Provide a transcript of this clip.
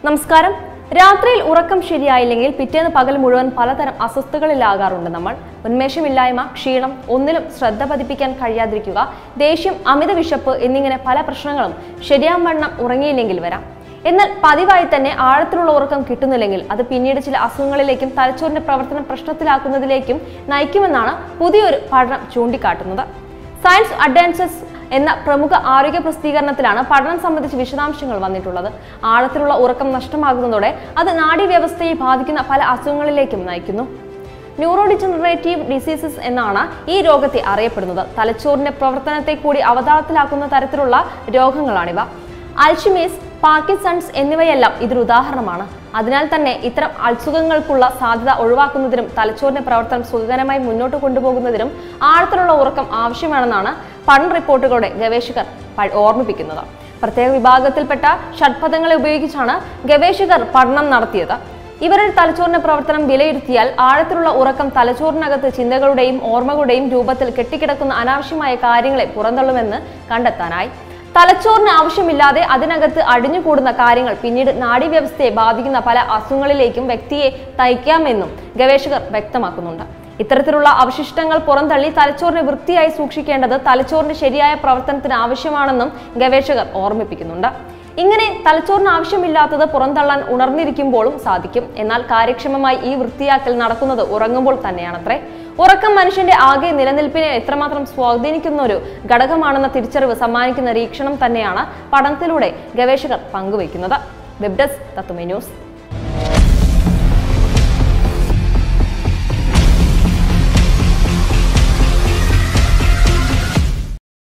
നമസ്കാരം രാത്രിയിൽ ഉറക്കം ശരിയായില്ലെങ്കിൽ പിറ്റേന്ന് പകൽ മുഴുവൻ പലതരം അസ്വസ്ഥകളിലാകാറുണ്ട് നമ്മൾ ഉന്മേഷമില്ലായ്മ ക്ഷീണം ഒന്നിലും ശ്രദ്ധ പതിപ്പിക്കാൻ കഴിയാതിരിക്കുക ദേഷ്യം അമിത വിശപ്പ് എന്നിങ്ങനെ പല പ്രശ്നങ്ങളും ശരിയാവണ്ണം ഉറങ്ങിയില്ലെങ്കിൽ വരാം എന്നാൽ പതിവായി തന്നെ ആഴത്തിലുള്ള ഉറക്കം കിട്ടുന്നില്ലെങ്കിൽ അത് പിന്നീട് ചില അസുഖങ്ങളിലേക്കും തലച്ചോറിന്റെ പ്രവർത്തനം പ്രശ്നത്തിലാക്കുന്നതിലേക്കും നയിക്കുമെന്നാണ് പുതിയൊരു പഠനം ചൂണ്ടിക്കാട്ടുന്നത് സയൻസ് അഡ്വാൻസസ് എന്ന പ്രമുഖ ആരോഗ്യ പ്രസിദ്ധീകരണത്തിലാണ് പഠനം സംബന്ധിച്ച് വിശദാംശങ്ങൾ വന്നിട്ടുള്ളത് ആഴത്തിലുള്ള ഉറക്കം നഷ്ടമാകുന്നതോടെ അത് നാഡീവ്യവസ്ഥയെ ബാധിക്കുന്ന പല അസുഖങ്ങളിലേക്കും നയിക്കുന്നു ന്യൂറോ ഡിജനറേറ്റീവ് ഡിസീസസ് എന്നാണ് ഈ രോഗത്തെ അറിയപ്പെടുന്നത് തലച്ചോറിന്റെ പ്രവർത്തനത്തെ കൂടി അവതാളത്തിലാക്കുന്ന തരത്തിലുള്ള രോഗങ്ങളാണിവ അൽഷിമേസ് പാർക്കിൻസൺസ് എന്നിവയെല്ലാം ഇതിന് ഉദാഹരണമാണ് അതിനാൽ തന്നെ ഇത്തരം അസുഖങ്ങൾക്കുള്ള സാധ്യത ഒഴിവാക്കുന്നതിനും തലച്ചോറിന്റെ പ്രവർത്തനം സുഖകരമായി മുന്നോട്ട് കൊണ്ടുപോകുന്നതിനും ആഴത്തിലുള്ള ഉറക്കം ആവശ്യമാണെന്നാണ് പഠന റിപ്പോർട്ടുകളുടെ ഗവേഷകർ പ- ഓർമ്മിപ്പിക്കുന്നത് പ്രത്യേക വിഭാഗത്തിൽപ്പെട്ട ഷഡ്പഥങ്ങളെ ഉപയോഗിച്ചാണ് ഗവേഷകർ പഠനം നടത്തിയത് ഇവരുടെ തലച്ചോറിന്റെ പ്രവർത്തനം വിലയിരുത്തിയാൽ ആഴത്തിലുള്ള ഉറക്കം തലച്ചോറിനകത്ത് ചിന്തകളുടെയും ഓർമ്മകളുടെയും രൂപത്തിൽ കെട്ടിക്കിടക്കുന്ന അനാവശ്യമായ കാര്യങ്ങളെ പുറന്തള്ളുമെന്ന് കണ്ടെത്താനായി തലച്ചോറിന് ആവശ്യമില്ലാതെ അതിനകത്ത് അടിഞ്ഞുകൂടുന്ന കാര്യങ്ങൾ പിന്നീട് നാഡീവ്യവസ്ഥയെ ബാധിക്കുന്ന പല അസുഖങ്ങളിലേക്കും വ്യക്തിയെ നയിക്കാമെന്നും ഗവേഷകർ വ്യക്തമാക്കുന്നുണ്ട് ഇത്തരത്തിലുള്ള അവശിഷ്ടങ്ങൾ പുറന്തള്ളി തലച്ചോറിനെ വൃത്തിയായി സൂക്ഷിക്കേണ്ടത് തലച്ചോറിന്റെ ശരിയായ പ്രവർത്തനത്തിന് ആവശ്യമാണെന്നും ഗവേഷകർ ഓർമ്മിപ്പിക്കുന്നുണ്ട് ഇങ്ങനെ തലച്ചോറിന് ആവശ്യമില്ലാത്തത് പുറന്തള്ളാൻ ഉണർന്നിരിക്കുമ്പോഴും സാധിക്കും എന്നാൽ കാര്യക്ഷമമായി ഈ വൃത്തിയാക്കൽ നടക്കുന്നത് ഉറങ്ങുമ്പോൾ തന്നെയാണത്രേ ഉറക്കം മനുഷ്യന്റെ ആകെ നിലനിൽപ്പിനെ എത്രമാത്രം സ്വാധീനിക്കുന്ന ഒരു ഘടകമാണെന്ന തിരിച്ചറിവ് സമ്മാനിക്കുന്ന വീക്ഷണം തന്നെയാണ് പഠനത്തിലൂടെ ഗവേഷകർ പങ്കുവയ്ക്കുന്നത് വെബ് ഡെസ്ക് തത്തുമേ ന്യൂസ്